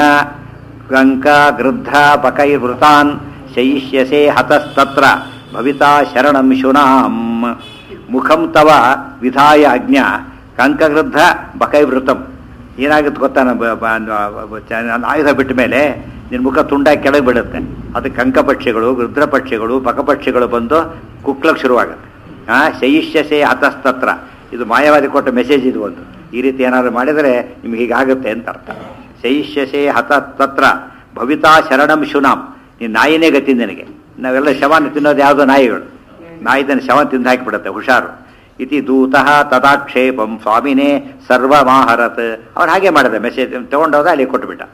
ಗಂಕ ಗೃಧ್ರ ಬಕೈರ್ವೃತಾನ್ ಶಯಿಷ್ಯಸೆ ಹತಸ್ತತ್ರ ಭವಿತಾ ಶರಣಂ ಶುನಾಂ ಮುಖಂ ತವ ವಿಧಾಯ ಅಜ್ಞ ಕಂಕಗೃದ್ಧ ಬಕೈವೃತಂ ಏನಾಗುತ್ತೆ ಗೊತ್ತಾ ನಮ್ಮ ಬ- ಬ- ಬ- ಚ- ನನ್ನ ಆಯುಧ ಬಿಟ್ಟ ಮೇಲೆ ನಿನ್ನ ಮುಖ ತುಂಡಾಗಿ ಕೆಳಗೆ ಬೀಳುತ್ತೆ ಅದು ಕಂಕ ಪಕ್ಷಿಗಳು ಗೃದ್ರ ಪಕ್ಷಿಗಳು ಪಕ್ಷಿಗಳು ಬಂದು ಕುಕ್ಲಕ್ಕೆ ಶುರುವಾಗುತ್ತೆ ಆ ಶಯಿಷ್ಯಸೆ ಹತಸ್ತತ್ರ ಇದು ಮಾಯವಾದಿ ಕೊಟ್ಟ ಮೆಸೇಜ್ ಇದು ಒಂದು ಈ ರೀತಿ ಏನಾದ್ರು ಮಾಡಿದರೆ ನಿಮ್ಗೆ ಹೀಗಾಗುತ್ತೆ ಅಂತ ಅರ್ಥ ಶಯಿಷ್ಯಸೆ ಹತ ತತ್ರ ಭವಿತಾ ಶರಣಂ ಶುನಾಂ ನೀನು ನಾಯಿನೇ ಗತಿ ನಿನಗೆ ನಾವೆಲ್ಲ ಶವನ ತಿನ್ನೋದು ಯಾವುದೋ ನಾಯಿಗಳು ನಾಯಿದನ್ನು ಶವ ತಿಂದು ಹಾಕಿಬಿಡುತ್ತೆ ಹುಷಾರು ಇತಿ ದೂತಃ ತದಾಕ್ಷೇಪಂ ಸ್ವಾಮಿನೇ ಸರ್ವಮಾಹರತ್ ಅವನು ಹಾಗೆ ಮಾಡಿದ ಮೆಸೇಜ್ ತಗೊಂಡೋದ ಅಲ್ಲಿ ಕೊಟ್ಟುಬಿಟ್ಟ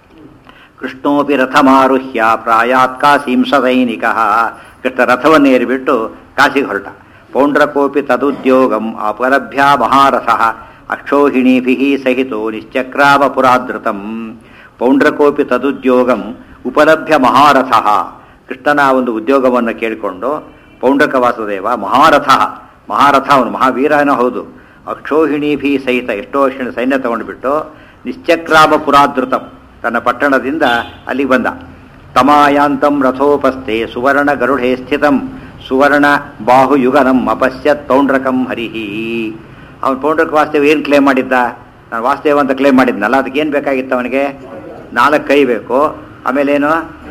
ಕೃಷ್ಣೋಪಿ ರಥಮಾರುಹ್ಯ ಪ್ರಾಯಾತ್ ಕಾಶೀಂ ಸೈನಿಕ ಕೃಷ್ಣ ರಥವನ್ನೇರಿಬಿಟ್ಟು ಕಾಶಿಗೆ ಹೊರಟ ಪೌಂಡ್ರಕೋಪಿ ತದುದ್ಯೋಗಂ ಅಪಲಭ್ಯ ಮಹಾರಥ ಅಕ್ಷೋಹಿಣೀಭಿ ಸಹಿತೋ ನಿಶ್ಚಕ್ರಾವ ಪುರಾದೃತಂ ಪೌಂಡ್ರಕೋಪಿ ತದುದ್ಯೋಗಂ ಉಪಲಭ್ಯ ಮಹಾರಥ ಕೃಷ್ಣನ ಒಂದು ಉದ್ಯೋಗವನ್ನು ಕೇಳಿಕೊಂಡು ಪೌಂಡ್ರಕ ವಾಸುದೇವ ಮಹಾರಥ ಮಹಾರಥ ಅವನು ಮಹಾವೀರನೂ ಹೌದು ಅಕ್ಷೋಹಿಣೀಭಿ ಸಹಿತ ಎಷ್ಟೋ ಕ್ಷಣ ಸೈನ್ಯ ತಗೊಂಡುಬಿಟ್ಟು ನಿಶ್ಚಕ್ರಾಮ ಪುರಾದೃತಂ ತನ್ನ ಪಟ್ಟಣದಿಂದ ಅಲ್ಲಿಗೆ ಬಂದ ತಮಾಯಾಂತಂ ರಥೋಪಸ್ಥೆ ಸುವರ್ಣ ಗರುಡೆ ಸ್ಥಿತಂ ಸುವರ್ಣ ಬಾಹುಯುಗನಂ ಅಪಶ್ಯತ್ ಪೌಂಡ್ರಕಂ ಹರಿಹಿ ಅವನು ಪೌಂಡ್ರಕ ವಾಸುದೇವ ಏನು ಕ್ಲೇಮ್ ಮಾಡಿದ್ದ ನಾನು ವಾಸುದೇವ ಅಂತ ಕ್ಲೇಮ್ ಮಾಡಿದ್ನಲ್ಲ ಅದಕ್ಕೆ ಏನು ಬೇಕಾಗಿತ್ತು ಅವನಿಗೆ ನಾಲ್ಕು ಕೈ ಬೇಕು ಆಮೇಲೇನು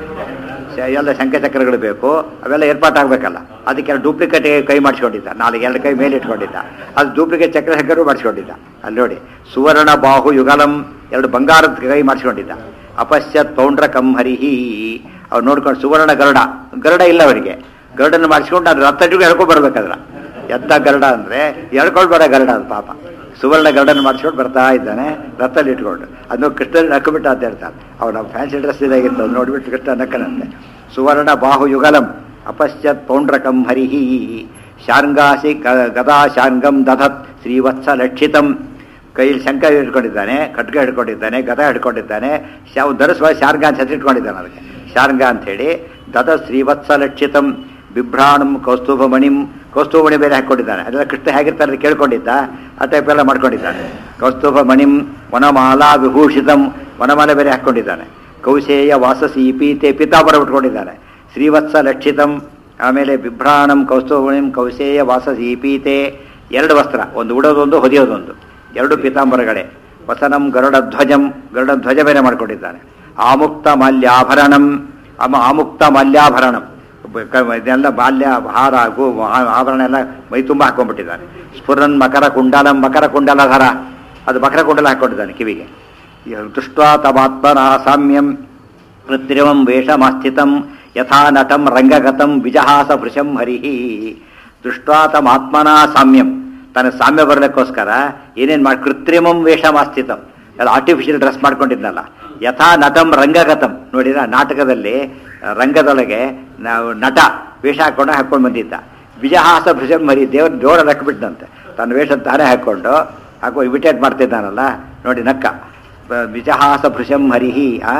ಶ- ಎಲ್ಲ ಶಂಖಚಕ್ರಗಳು ಬೇಕು ಅವೆಲ್ಲ ಏರ್ಪಾಟಾಗಬೇಕಲ್ಲ ಅದಕ್ಕೆ ಡೂಪ್ಲಿಕೇಟ್ ಕೈ ಮಾಡಿಸ್ಕೊಂಡಿದ್ದ ನಾಲ್ಕು ಎರಡು ಕೈ ಮೇಲೆ ಇಟ್ಕೊಂಡಿದ್ದ ಅದು ಡೂಪ್ಲಿಕೇಟ್ ಚಕ್ರ ಚಕ್ರಗಳು ಮಾಡಿಸ್ಕೊಂಡಿದ್ದ ಅಲ್ಲಿ ನೋಡಿ ಸುವರ್ಣ ಬಾಹು ಯುಗಲಂ ಎರಡು ಬಂಗಾರದ ಕೈ ಮಾಡಿಸ್ಕೊಂಡಿದ್ದ ಅಪಶ್ಯತ್ ಪೌಂಡ್ರ ಕಂಹರಿಹಿ ಅವ್ರು ನೋಡ್ಕೊಂಡು ಸುವರ್ಣ ಗರುಡ ಗರುಡ ಇಲ್ಲ ಅವರಿಗೆ ಗರುಡನ್ನು ಮಾಡಿಸ್ಕೊಂಡು ಅದು ರತ್ತಟಿಗೂ ಹೇಳ್ಕೊಂಡು ಬರ್ಬೇಕಾದ್ರ ಎತ್ತ ಗರುಡ ಅಂದ್ರೆ ಹೇಳ್ಕೊಂಡು ಬರೋ ಗರುಡ ಅದು ಪಾಪ ಸುವರ್ಣ ಗರುಡನ್ನು ಮಾಡಿಸ್ಕೊಂಡು ಬರ್ತಾ ಇದ್ದಾನೆ ರಥದಲ್ಲಿ ಇಟ್ಕೊಂಡು ಅದನ್ನು ಕೃಷ್ಣ ನಕ್ಕಬಿಟ್ಟ ಅಂತ ಹೇಳ್ತಾರೆ ಅವನ ಫ್ಯಾನ್ಸಿ ಡ್ರೆಸ್ ಇದಾಗಿತ್ತು ಅದು ನೋಡ್ಬಿಟ್ಟು ಕೃಷ್ಣ ನಕ್ಕನಂತೆ ಸುವರ್ಣ ಬಾಹು ಯುಗಲಂ ಅಪಶ್ಯತ್ ಪೌಂಡ್ರಕಂ ಹರಿಹಿ ಶಾರ್ಂಗಾಸಿ ಗ- ಗದಾ ಶಾರ್ಂಗಂ ದಧತ್ ಶ್ರೀವತ್ಸ ಲಕ್ಷಿತಂ ಕೈಯಲ್ಲಿ ಶಂಕ ಹಿಡ್ಕೊಂಡಿದ್ದಾನೆ ಖಡ್ಗ ಹಿಡ್ಕೊಂಡಿದ್ದಾನೆ ಗದ ಹಿಡ್ಕೊಂಡಿದ್ದಾನೆ ಶಾವ್ ಧರಿಸುವ ಶಾರ್ಗ ಅಂತ ಹೆಸರು ಇಟ್ಕೊಂಡಿದ್ದಾನೆ ಅದಕ್ಕೆ ಶಾರ್ಗ ಅಂತ ಹೇಳಿ ದದ ಶ್ರೀವತ್ಸ ಲಕ್ಷಿತಂ ಬಿಭ್ರಾಣಂ ಕೌಸ್ತುಭಮಣಿಂ ಕೌಸ್ತುಭಮಣಿ ಬೇರೆ ಹಾಕೊಂಡಿದ್ದಾನೆ ಅದೆಲ್ಲ ಕೃಷ್ಣ ಹೇಗಿರ್ತಾರೆ ಅಂತ ಕೇಳ್ಕೊಂಡಿದ್ದ ಆ ಟೈಪ್ ಎಲ್ಲ ಮಾಡ್ಕೊಂಡಿದ್ದಾನೆ ಕೌಸ್ತುಭಮಣಿಂ ವನಮಾಲಾ ವಿಭೂಷಿತಂ ವನಮಾಲೆ ಬೇರೆ ಹಾಕೊಂಡಿದ್ದಾನೆ ಕೌಶೇಯ ವಾಸಸಿ ಪೀತೆ ಪಿತಾಂಬರ ಉಟ್ಕೊಂಡಿದ್ದಾನೆ ಶ್ರೀವತ್ಸ ಲಕ್ಷಿತಂ ಆಮೇಲೆ ಬಿಭ್ರಾಣಂ ಕೌಸ್ತುಭಮಣಿಂ ಕೌಶೇಯ ವಾಸಸಿ ಪೀತೆ ಎರಡು ವಸ್ತ್ರ ಒಂದು ಉಡೋದೊಂದು ಹೊದಿಯೋದೊಂದು ಎರಡು ಪೀತಾಂಬರಗಳೇ ವಸನಂ ಗರುಡಧ್ವಜಂ ಗರುಡಧ್ವಜ ಬೇರೆ ಮಾಡ್ಕೊಂಡಿದ್ದಾನೆ ಆಮುಕ್ತ ಮಾಲ್ಯಾಭರಣಂ ಅಮ ಆಮುಕ್ತ ಮಾಲ್ಯಾಭರಣಂ ಬ- ಕ- ಇದೆಲ್ಲ ಬಾಲ್ಯ ಹಾರ ಗೋ ಆ- ಆಭರಣ ಎಲ್ಲ ಮೈ ತುಂಬ ಹಾಕೊಂಡ್ಬಿಟ್ಟಿದ್ದಾನೆ ಸ್ಫುರನ್ ಮಕರ ಕುಂಡಲಂ ಮಕರ ಕುಂಡಲಧರ ಅದು ಮಕರ ಕುಂಡಲ ಹಾಕೊಂಡಿದ್ದಾನೆ ಕಿವಿಗೆ ದೃಷ್ಟ್ವಾ ತಮಾತ್ಮನ ಸಾಮ್ಯಂ ಕೃತ್ರಿಮಂ ವೇಷಮಾಸ್ಥಿತಂ ಯಥಾ ನಟಂ ರಂಗಗತಂ ವಿಜಹಾಸ ಭೃಶಂ ಹರಿಹಿ ದೃಷ್ಟ್ವಾ ತಮಾತ್ಮನ ಸಾಮ್ಯಂ ತನ್ನ ಸಾಮ್ಯ ಬರಲಿಕ್ಕೋಸ್ಕರ ಏನೇನು ಮಾಡಿ ಕೃತ್ರಿಮಂ ವೇಷಮಾಸ್ಥಿತಂ ಎಲ್ಲ ಆರ್ಟಿಫಿಷಿಯಲ್ ಡ್ರೆಸ್ ಮಾಡ್ಕೊಂಡಿದ್ನಲ್ಲ ಯಥಾ ನಟಂ ರಂಗಗತಂ ನೋಡಿರ ನಾಟಕದಲ್ಲಿ ರಂಗದೊಳಗೆ ನಾವು ನಟ ವೇಷ ಹಾಕೊಂಡು ಹಾಕೊಂಡು ಬಂದಿದ್ದ ವಿಜಹಾಸ ಭೃಶಂ ಹರಿ ದೇವ್ರ ಜೋರ ನಕ್ಬಿಟ್ಟಂತೆ ತನ್ನ ವೇಷ ತಾನೇ ಹಾಕೊಂಡು ಹಾಕೋ ಇಮಿಟೇಟ್ ಮಾಡ್ತಿದ್ದಾನಲ್ಲ ನೋಡಿ ನಕ್ಕ ಬ- ವಿಜಹಾಸ ಭೃಶಂ ಹರಿಹಿ ಆ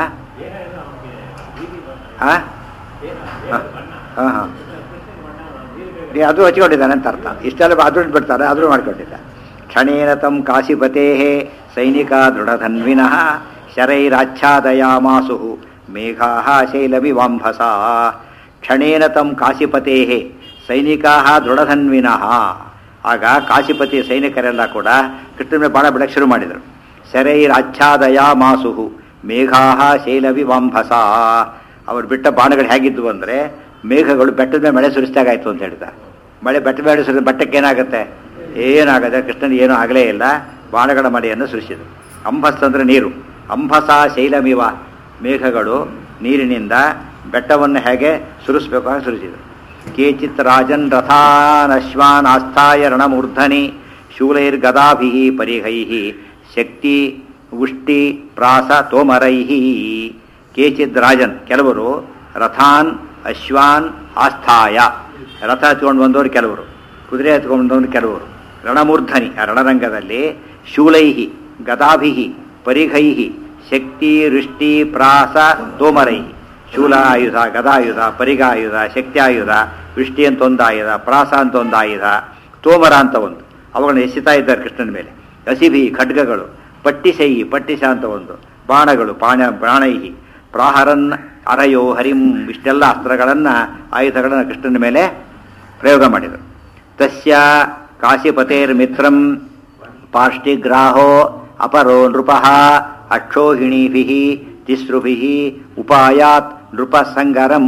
ಆ? ಆ, ಆ, ಆ. ನೀ ಅದು ಹಚ್ಕೊಂಡಿದ್ದಾನೆ ಅಂತ ಅರ್ಥ ಇಷ್ಟೆಲ್ಲ ಅದು ಬಿಡ್ತಾರೆ ಆದರೂ ಮಾಡ್ಕೊಂಡಿದ್ದ ಕ್ಷಣೇನ ತಂ ಕಾಶಿಪತೇ ಸೈನಿಕ ದೃಢಧನ್ವಿನಃ ಶರೈರಾಚ್ಛಾದಯಾಮಾಸು ಮೇಘಾ ಶೈಲವಿವಾಂಭಸ ಕ್ಷಣೇನ ತಂ ಕಾಶಿಪತೇ ಸೈನಿಕಾ ದೃಢಧನ್ವಿನಃ ಆಗ ಕಾಶಿಪತಿ ಸೈನಿಕರೆಲ್ಲ ಕೂಡ ಕೃಷ್ಣನ ಬಾಣ ಬಿಡಕ್ಕೆ ಶುರು ಮಾಡಿದರು ಶರೈರಾಚ್ಛಾದಯಾಮಾಸು ಮೇಘಾ ಶೈಲವಿವಾಂಭಸ ಅವರು ಬಿಟ್ಟ ಬಾಣಗಳು ಹೇಗಿದ್ವು ಅಂದರೆ ಮೇಘಗಳು ಬೆಟ್ಟದ ಮೇಲೆ ಮಳೆ ಸುರಿಸಿದಾಗಾಯ್ತು ಅಂತ ಹೇಳಿದ್ದಾರೆ ಮಳೆ ಬೆಟ್ಟದ ಮೇಲೆ ಸುರಿದ ಬೆಟ್ಟಕ್ಕೆ ಏನಾಗುತ್ತೆ ಏನಾಗದೆ ಕೃಷ್ಣನಿಗೆ ಏನೂ ಆಗಲೇ ಇಲ್ಲ ಬಾಣಗಳ ಮಳೆಯನ್ನು ಸುರಿಸಿದರು ಅಂಬಸ್ ಅಂದರೆ ನೀರು ಅಂಬಸ ಶೈಲಮಿವ ಮೇಘಗಳು ನೀರಿನಿಂದ ಬೆಟ್ಟವನ್ನು ಹೇಗೆ ಸುರಿಸ್ಬೇಕು ಹಾಗೆ ಸುರಿಸಿದರು ಕೇಚಿತ್ ರಾಜನ್ ರಥಾನ್ ಅಶ್ವಾನ್ ಆಸ್ಥಾಯ ರಣಮೂರ್ಧನಿ ಶೂಲೈರ್ಗದಾಭಿ ಪರಿಹೈ ಶಕ್ತಿ ಉಷ್ಟಿ ಪ್ರಾಸ ತೋಮರೈ ಕೇಚಿದ್ ರಾಜನ್ ಕೆಲವರು ರಥಾನ್ ಅಶ್ವಾನ್ ಆಸ್ಥಾಯ ರಥ ಹತ್ಕೊಂಡು ಬಂದವರು ಕೆಲವರು ಕುದುರೆ ಹತ್ಕೊಂಡು ಬಂದವರು ಕೆಲವರು ರಣಮೂರ್ಧನಿ ಆ ರಣರಂಗದಲ್ಲಿ ಶೂಲೈಹಿ ಗದಾಭಿಹಿ ಪರಿಘೈಹಿ ಶಕ್ತಿ ವೃಷ್ಟಿ ಪ್ರಾಸ ತೋಮರೈ ಶೂಲ ಆಯುಧ ಗದಾಯುಧ ಪರಿಗಾಯುಧ ಶಕ್ತಿಯಾಯುಧ ವೃಷ್ಟಿ ಅಂತ ಒಂದು ಆಯುಧ ಪ್ರಾಸ ಅಂತ ಒಂದು ಆಯುಧ ತೋಮರ ಅಂತ ಒಂದು ಅವುಗಳನ್ನ ಎಸಿತಾ ಇದ್ದಾರೆ ಕೃಷ್ಣನ ಮೇಲೆ ಹಸಿಭಿ ಖಡ್ಗಗಳು ಪಟ್ಟಿಸೈ ಪಟ್ಟಿಸ ಅಂತ ಒಂದು ಬಾಣಗಳು ಪಾಣ ಪ್ರಾಣೈಹಿ ಪ್ರಾಹರನ್ ಅರಯೋ ಹರಿಂ ಇಷ್ಟೆಲ್ಲ ಅಸ್ತ್ರಗಳನ್ನು ಆಯುಧಗಳನ್ನು ಕೃಷ್ಣನ ಮೇಲೆ ಪ್ರಯೋಗ ಮಾಡಿದರು ತಸ್ಯ ಕಾಶಿಪತೇರ್ ಮಿತ್ರಂ ಪಾರ್ಷ್ಟಿಗ್ರಾಹೋ ಅಪರೋ ನೃಪಃ ಅಕ್ಷೋಹಿಣೀಭಿಃ ತಿಸ್ರುಭಿಃ ಉಪಾಯಾತ್ ನೃಪಸಂಗರಂ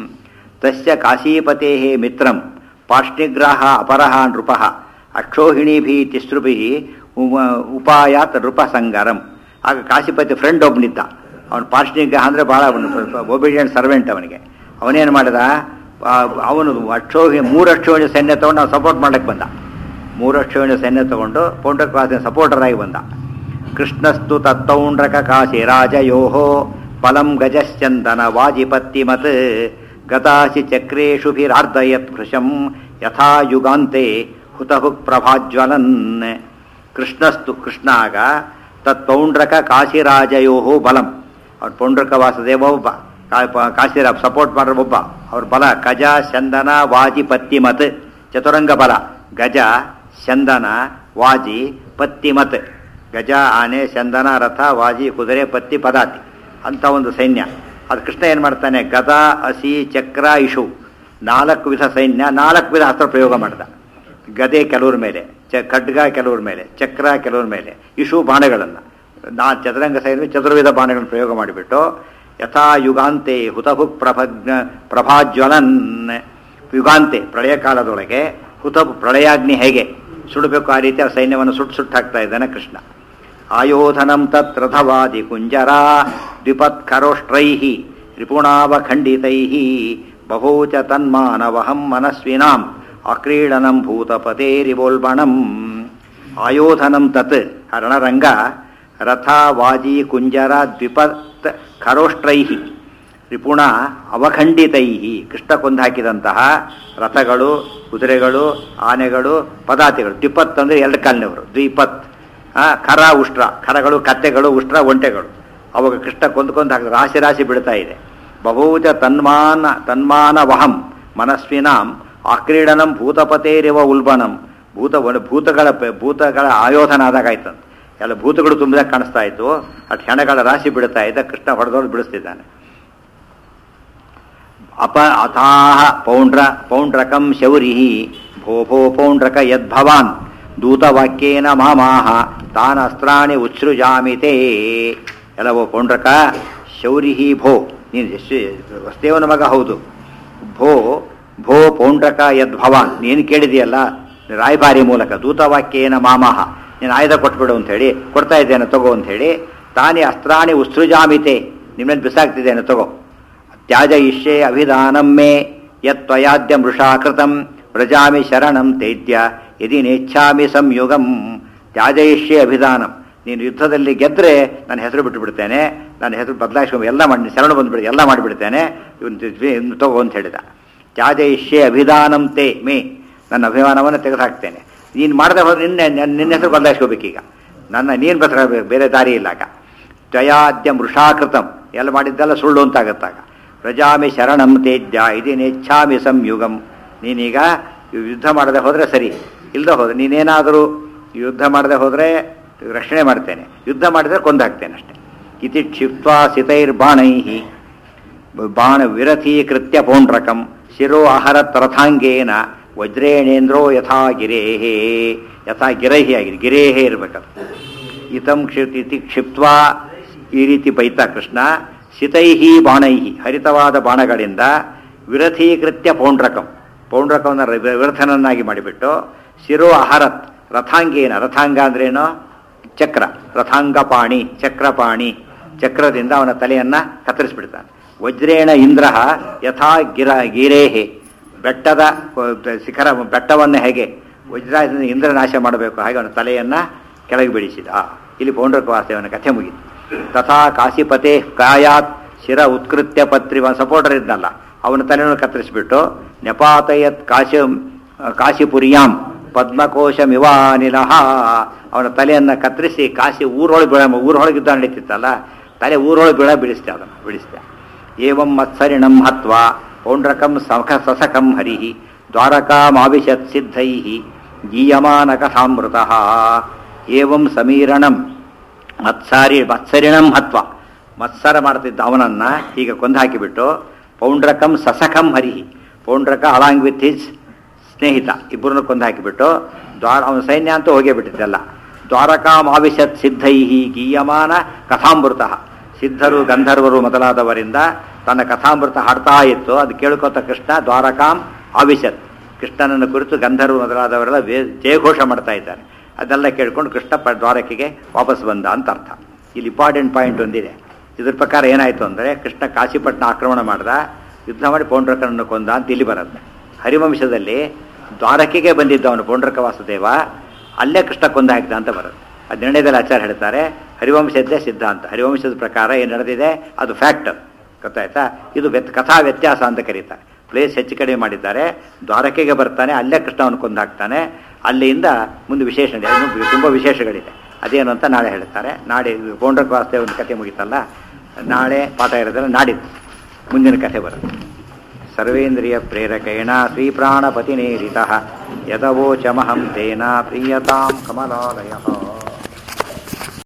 ತಸ್ಯ ಕಾಶೀಪತೇಃ ಮಿತ್ರಂ ಪಾರ್ಷ್ಟಿಗ್ರಾಹ ಅಪರಃ ನೃಪಃ ಅಕ್ಷೋಹಿಣೀಭಿಃ ತಿಸ್ರುಭಿಃ ಉಮ- ಉಪಾಯಾತ್ ನೃಪಸಂಗರಂ ಆಗ ಕಾಶಿಪತಿ ಫ್ರೆಂಡ್ ಒಬ್ಬನಿದ್ದ ಅವನು ಪಾರ್ಷ್ಣಿಗ್ರಹ ಅಂದರೆ ಭಾಳ ಒಬಿಡಿಯಂಟ್ ಸರ್ವೆಂಟ್ ಅವನಿಗೆ ಅವನೇನು ಮಾಡಿದ ಆ, ಅವನು ಅಕ್ಷೋಹಿ ಮೂರು ಅಕ್ಷೋಹಿಣಿ ಸೈನ್ಯ ತಗೊಂಡು ನಾವು ಸಪೋರ್ಟ್ ಮಾಡಕ್ಕೆ ಬಂದ ಮೂರು ಅಕ್ಷೋಹಿಣಿ ಸೈನ್ಯ ತಗೊಂಡು ಪೌಂಡ್ರಕ್ವಾಸಿನ ಸಪೋರ್ಟರ್ ಆಗಿ ಬಂದ ಕೃಷ್ಣಸ್ತು ತತ್ತೌಂಡ್ರಕ ಕಾಶಿ ರಾಜಯೋಹೋ ಫಲಂ ಗಜಶ್ಚಂದನ ವಾಜಿಪತ್ತಿಮತ್ ಗತಾಸಿ ಚಕ್ರೇಶುಭಿರಾರ್ದಯತ್ ಭೃಶಂ ಯಥಾ ಯುಗಾಂತೆ ಹುತಹುಕ್ ಪ್ರಭಾಜ್ವಲನ್ ಕೃಷ್ಣಸ್ತು ಕೃಷ್ಣ ಆಗ ತತ್ಪೌಂಡ್ರಕ ಕಾಶಿರಾಜಯೋಹೋ ಬಲಂ ಅವ್ರ ಪೌಂಡ್ರಕ ವಾಸುದೇವ ಒಬ್ಬ ಕಾ- ಪ- ಕಾಶಿರ ಸಪೋರ್ಟ್ ಮಾಡೋ ಒಬ್ಬ ಅವ್ರ ಬಲ ಗಜ ಚಂದನ ವಾಜಿ ಪತ್ತಿಮತ್ ಚತುರಂಗ ಬಲ ಗಜ ಚಂದನ ವಾಜಿ ಪತ್ತಿಮತ್ ಗಜ ಆನೆ ಚಂದನ ರಥ ವಾಜಿ ಕುದುರೆ ಪತ್ತಿ ಪದಾತಿ ಅಂತ ಒಂದು ಸೈನ್ಯ ಅದು ಕೃಷ್ಣ ಏನು ಮಾಡ್ತಾನೆ ಗದ ಹಸಿ ಚಕ್ರ ಇಶು ನಾಲ್ಕು ವಿಧ ಸೈನ್ಯ ನಾಲ್ಕು ವಿಧ ಅಸ್ತ್ರ ಪ್ರಯೋಗ ಮಾಡ್ದ ಗದೆ ಕೆಲವ್ರ ಮೇಲೆ ಚ ಖಡ್ಗ ಕೆಲವ್ರ ಮೇಲೆ ಚಕ್ರ ಕೆಲವ್ರ ಮೇಲೆ ಇಶು ಬಾಣಗಳನ್ನು ನಾ ಚದುರಂಗ ಸೈನ್ಯ ಚತುರ್ವಿಧ ಬಾಣಗಳನ್ನು ಪ್ರಯೋಗ ಮಾಡಿಬಿಟ್ಟು ಯಥಾ ಯುಗಾಂತೆ ಹುತಭುಕ್ ಪ್ರಭಜ್ಞ ಪ್ರಭಾಜ್ವಲನ್ ಯುಗಾಂತೆ ಪ್ರಳಯ ಕಾಲದೊಳಗೆ ಹುತಭು ಪ್ರಳಯಾಗ್ನಿ ಹೇಗೆ ಸುಡಬೇಕು ಆ ರೀತಿ ಆ ಸೈನ್ಯವನ್ನು ಸುಟ್ಟು ಸುಟ್ಟು ಹಾಕ್ತಾ ಇದ್ದಾನೆ ಕೃಷ್ಣ ಆಯೋಧನಂ ತತ್ ರಥವಾದಿ ಕುಂಜರ ದ್ವಿಪತ್ಕರೋಷ್ಟ್ರೈ ರಿಪುಣಾವಖಂಡಿತೈ ಬಹೂಚ ತನ್ಮಾನವಹಂ ಮನಸ್ವಿನಾಂ ಅಕ್ರೀಡನಂ ಭೂತಪತೇರಿವೋಲ್ಬಣಂ ಆಯೋಧನಂ ತತ್ ರಣರಂಗ ರಥ ವಾಜಿ ಕುಂಜರ ದ್ವಿಪತ್ ಖರೋಷ್ಟ್ರೈ ರಿಪುಣ ಅವಖಂಡಿತೈ ಕೃಷ್ಣ ಕೊಂದು ಹಾಕಿದಂತಹ ರಥಗಳು ಕುದುರೆಗಳು ಆನೆಗಳು ಪದಾತಿಗಳು ದ್ವಿಪತ್ ಅಂದರೆ ಎರಡು ಕಾಲಿನವರು ದ್ವಿಪತ್ ಆ, ಖರ ಉಷ್ಟ್ರ ಖರಗಳು ಕತ್ತೆಗಳು ಉಷ್ಟ್ರ ಒಂಟೆಗಳು ಅವಾಗ ಕೃಷ್ಣ ಕೊಂದ್ಕೊಂಡು ಹಾಕಿದ ರಾಶಿ ರಾಶಿ ಬಿಡ್ತಾ ಇದೆ ಬಹುಜ ತನ್ಮಾನ ತನ್ಮಾನ ವಹಂ ಮನಸ್ವಿನಾಂ ಆಕ್ರೀಡನಂ ಭೂತಪತೇರಿವ ಉಲ್ಬಣಂ ಭೂತ ಭೂತಗಳ ಭೂತಗಳ ಆಯೋಧನ ಆದಾಗ ಆಯ್ತಂತ ಎಲ್ಲ ಭೂತಗಳು ತುಂಬಿದಾಗ ಕಾಣಿಸ್ತಾ ಇತ್ತು ಅಟ್ ಹೆಣಗಳ ರಾಶಿ ಬಿಡ್ತಾ ಇದ್ದ ಕೃಷ್ಣ ಹೊಡೆದವ್ರು ಬಿಡಿಸ್ತಿದ್ದಾನೆ ಅಪ ಅಥಾಹ ಪೌಂಡ್ರ ಪೌಂಡ್ರಕಂ ಶೌರಿ ಭೋ ಭೋ ಪೌಂಡ್ರಕ ಯದ್ಭವಾನ್ ದೂತವಾಕ್ಯೇನ ಮಾಮಾಹ ತಾನ ಅಸ್ತ್ರಾಣಿ ಉತ್ಸೃಜಾಮಿತೆ ಎಲ್ಲವೋ ಪೌಂಡ್ರಕ ಶೌರಿ ಭೋ ನೀನು ಎಷ್ಟು ವಸ್ತೇವನ ಮಗ ಹೌದು ಭೋ ಭೋ ಪೌಂಡ್ರಕ ಯದ್ಭವಾನ್ ನೀನು ಕೇಳಿದೆಯಲ್ಲ ರಾಯಭಾರಿ ಮೂಲಕ ದೂತವಾಕ್ಯೇನ ಮಾಮಾಹ ನೀನು ಆಯುಧ ಕೊಟ್ಬಿಡು ಅಂತ ಹೇಳಿ ಕೊಡ್ತಾ ಇದ್ದೇನೆ ತಗೋ ಅಂತ ಹೇಳಿ ತಾನೇ ಅಸ್ತ್ರಾಣಿ ಉತ್ಸೃಜಾಮಿತೆ ನಿಮ್ಮನ್ನು ಬಿಸಾಕ್ತಿದ್ದೇನೆ ತಗೋ ತ್ಯಾಜಯಿಷ್ಯೆ ಅಭಿಧಾನಂ ಮೇ ಯತ್ವಯಾದ್ಯ ಮೃಷಾ ಕೃತಂ ವ್ರಜಾಮಿ ಶರಣಂ ತೇಜ್ಯ ಯದಿ ನೇಚ್ಛಾಮಿ ಸಂಯುಗಂ ತ್ಯಾಜಯಿಷ್ಯೆ ಅಭಿಧಾನಂ ನೀನು ಯುದ್ಧದಲ್ಲಿ ಗೆದ್ರೆ ನನ್ನ ಹೆಸರು ಬಿಟ್ಟು ಬಿಡ್ತೇನೆ ನನ್ನ ಹೆಸರು ಬದಲಾಯಿಸ್ಕೊಂಡು ಎಲ್ಲ ಮಾಡಿ ಶರಣ ಬಂದ್ಬಿಡಿ ಎಲ್ಲ ಮಾಡಿಬಿಡ್ತೇನೆ ಇವನು ತಗೋ ಅಂತ ಹೇಳಿದ ತ್ಯಾಜಯಿಷ್ಯೆ ಅಭಿಧಾನಂ ತೇ ಮೇ ನನ್ನ ಅಭಿಮಾನವನ್ನು ತೆಗೆದುಹಾಕ್ತೇನೆ ನೀನು ಮಾಡದೆ ಹೋದ್ರೆ ನಿನ್ನೆ ನಿನ್ನ ಹೆಸರು ಬದಲಾಯಿಸ್ಕೋಬೇಕೀಗ ನನ್ನ ನೀನು ಬದಲಾಗಬೇಕು ಬೇರೆ ದಾರಿ ಇಲ್ಲ ಆಗ ತ್ವಯಾದ್ಯ ಮೃಷಾಕೃತಂ ಎಲ್ಲ ಮಾಡಿದ್ದೆಲ್ಲ ಸುಳ್ಳು ಅಂತಾಗತ್ತಾಗ ಪ್ರಜಾಮಿ ಶರಣಂ ತೇಜ್ಯ ಇದೇ ನೆಚ್ಛಾಮಿ ಸಂಯುಗಂ ನೀನೀಗ ಯುದ್ಧ ಮಾಡದೆ ಹೋದರೆ ಸರಿ ಇಲ್ಲದೆ ಹೋದ್ರೆ ನೀನೇನಾದರೂ ಯುದ್ಧ ಮಾಡದೆ ಹೋದರೆ ರಕ್ಷಣೆ ಮಾಡ್ತೇನೆ ಯುದ್ಧ ಮಾಡಿದರೆ ಕೊಂದು ಹಾಕ್ತೇನೆ ಅಷ್ಟೇ ಇತಿ ಕ್ಷಿಪ್ತ್ವಾ ಸಿತೈರ್ಬಾಣೈ ಬಾಣ ವಿರಥೀಕೃತ್ಯ ಪೌಂಡ್ರಕಂ ಶಿರೋ ಅಹರತ್ ರಥಾಂಗೇನ ವಜ್ರೇಣೇಂದ್ರೋ ಯಥಾ ಗಿರೇಹೇ ಯಥಾ ಗಿರಹಿ ಆಗಿದೆ ಗಿರೇಹೇ ಇರಬೇಕದು ಇತಂ ಕ್ಷಿಪ್ ಇತಿ ಕ್ಷಿಪ್ತ್ವಾ ಈ ರೀತಿ ಬೈತಾ ಕೃಷ್ಣ ಶಿತೈಹಿ ಬಾಣೈಹಿ ಹರಿತವಾದ ಬಾಣಗಳಿಂದ ವಿರಥೀಕೃತ್ಯ ಪೌಂಡ್ರಕಂ ಪೌಂಡ್ರಕವನ್ನು ರ- ವಿರಥನನ್ನಾಗಿ ಮಾಡಿಬಿಟ್ಟು ಶಿರೋ ಅಹರತ್ ರಥಾಂಗೇನ ರಥಾಂಗ ಅಂದ್ರೇನು ಚಕ್ರ ರಥಾಂಗಪಾಣಿ ಚಕ್ರಪಾಣಿ ಚಕ್ರದಿಂದ ಅವನ ತಲೆಯನ್ನ ಕತ್ತರಿಸ್ಬಿಡ್ತಾನೆ ವಜ್ರೇಣ ಇಂದ್ರ ಯಥಾ ಗಿರ ಗಿರೇಹೆ ಬೆಟ್ಟದ ಅಹ್, ಶಿಖರ ಬೆಟ್ಟವನ್ನು ಹೇಗೆ ವಜ್ರಾಯದಿಂದ ಇಂದ್ರ ನಾಶ ಮಾಡಬೇಕು ಹಾಗೆ ಅವನ ತಲೆಯನ್ನ ಕೆಳಗೆ ಬೀಳಿಸಿದ ಇಲ್ಲಿ ಪೌಂಡ್ರಕ ವಾಸ್ತವನ ಕಥೆ ಮುಗಿತು ತಥಾ ಕಾಶಿಪತೆ ಕಾಯಾತ್ ಶಿರ ಉತ್ಕೃತ್ಯ ಪತ್ರಿ ಸಪೋರ್ಟರ್ ಇದ್ನಲ್ಲ ಅವನ ತಲೆಯನ್ನು ಕತ್ತರಿಸಿಬಿಟ್ಟು ನೆಪಾತಯತ್ ಕಾಶಿ ಕಾಶಿಪುರಿಯಾಂ ಪದ್ಮಕೋಶಮಿವಾನಿಲಹ ಅವನ ತಲೆಯನ್ನು ಕತ್ತರಿಸಿ ಕಾಶಿ ಊರೊಳಗೆ ಬೀಳ ಊರೊಳಗಿದ್ದ ನಡೀತಿತ್ತಲ್ಲ ತಲೆ ಊರೊಳಗೆ ಬೀಳ ಬಿಡಿಸ್ತೆ ಅದನ್ನು ಬಿಡಿಸ್ತೆ ಏವಂ ಮತ್ಸರಿಣಂ ಹತ್ವಾ ಪೌಂಡ್ರಕಂ ಸಖ ಸಸಕಂ ಹರಿ ದ್ವಾರಕಾಮಾವಿಶತ್ ಸಿದ್ಧೈ ಗೀಯಮಾನ ಕಥಾಮೃತ ಏವಂ ಸಮೀರಣಂ ಮತ್ಸಾರಿ ಮತ್ಸರಿಣಂ ಹತ್ವ ಮತ್ಸರ ಮಾಡ್ತಿದ್ದ ಅವನನ್ನ ಹೀಗೆ ಕೊಂದು ಹಾಕಿಬಿಟ್ಟು ಪೌಂಡ್ರಕಂ ಸಸಖಂ ಹರಿಹಿ ಪೌಂಡ್ರಕ ಅಲಾಂಗ್ ವಿತ್ ಹಿಸ್ ಸ್ನೇಹಿತ ಇಬ್ಬರನ್ನು ಕೊಂದು ಹಾಕಿಬಿಟ್ಟು ದ್ವಾರ ಅವನ ಸೈನ್ಯ ಅಂತೂ ಹೋಗೇ ಬಿಟ್ಟಿದ್ದೆಲ್ಲ ದ್ವಾರಕಾಮಾವಿಶತ್ ಸಿದ್ಧೈ ಗೀಯಮಾನ ಕಥಾಮೃತ ಸಿದ್ಧರು ಗಂಧರ್ವರು ಮೊದಲಾದವರಿಂದ ತನ್ನ ಕಥಾಮೃತ ಹಾಡ್ತಾ ಇತ್ತು ಅದು ಕೇಳ್ಕೊತ ಕೃಷ್ಣ ದ್ವಾರಕಾಂ ಆವಿಶತ್ ಕೃಷ್ಣನನ್ನು ಕುರಿತು ಗಂಧರ್ವರು ಮೊದಲಾದವರೆಲ್ಲ ವೇ- ಜಯಘೋಷ ಮಾಡ್ತಾ ಇದ್ದಾರೆ ಅದೆಲ್ಲ ಕೇಳ್ಕೊಂಡು ಕೃಷ್ಣ ಪ ದ್ವಾರಕೆಗೆ ವಾಪಸ್ ಬಂದ ಅಂತ ಅರ್ಥ ಇಲ್ಲಿ ಇಂಪಾರ್ಟೆಂಟ್ ಪಾಯಿಂಟ್ ಒಂದಿದೆ ಇದ್ರ ಪ್ರಕಾರ ಏನಾಯಿತು ಅಂದರೆ ಕೃಷ್ಣ ಕಾಶಿಪಟ್ಟಣ ಆಕ್ರಮಣ ಮಾಡ್ದ ಯುದ್ಧ ಮಾಡಿ ಪೌಂಡ್ರಕನನ್ನು ಕೊಂದ ಅಂತ ಇಲ್ಲಿ ಬರುತ್ತೆ ಹರಿವಂಶದಲ್ಲಿ ದ್ವಾರಕೆಗೆ ಬಂದಿದ್ದವನು ಪೌಂಡ್ರಕ ವಾಸುದೇವ ಅಲ್ಲೇ ಕೃಷ್ಣ ಕೊಂದ ಹಾಕಿದ ಅಂತ ಬರುತ್ತೆ ಅದು ನಿರ್ಣಯದಲ್ಲಿ ಆಚಾರ ಹೇಳ್ತಾರೆ ಹರಿವಂಶದ್ದೇ ಸಿದ್ಧಾಂತ ಹರಿವಂಶದ ಪ್ರಕಾರ ಏನು ನಡೆದಿದೆ ಅದು ಫ್ಯಾಕ್ಟ್ ಗೊತ್ತಾಯ್ತಾ ಇದು ವ್ಯತ್ ಕಥಾ ವ್ಯತ್ಯಾಸ ಅಂತ ಕರೀತಾರೆ ಪ್ಲೇಸ್ ಹೆಚ್ಚು ಕಡಿಮೆ ಮಾಡಿದ್ದಾರೆ ದ್ವಾರಕೆಗೆ ಬರ್ತಾನೆ ಅಲ್ಲೇ ಕೃಷ್ಣ ಅವನು ಕೊಂದು ಹಾಕ್ತಾನೆ ಅಲ್ಲಿಂದ ಮುಂದೆ ವಿಶೇಷ ಇದೆ ಇನ್ನು ತುಂಬ ವಿಶೇಷಗಳಿದೆ ಅದೇನು ಅಂತ ನಾಳೆ ಹೇಳ್ತಾರೆ ನಾಳೆ ಪೌಂಡ್ರಕ ವಾಸುದೇವ ಒಂದು ಕಥೆ ಮುಗಿತಲ್ಲ ನಾಳೆ ಪಾಠ ಇರೋದ್ರೆ ನಾಡಿದ್ದು ಮುಂದಿನ ಕಥೆ ಬರುತ್ತೆ ಸರ್ವೇಂದ್ರಿಯ ಪ್ರೇರಕೇಣ ಶ್ರೀಪ್ರಾಣಪತಿನೇರಿತ ಯದವೋಚಮಹಂ ತೇನ ಪ್ರೀಯತಾಂ ಕಮಲಾಲಯ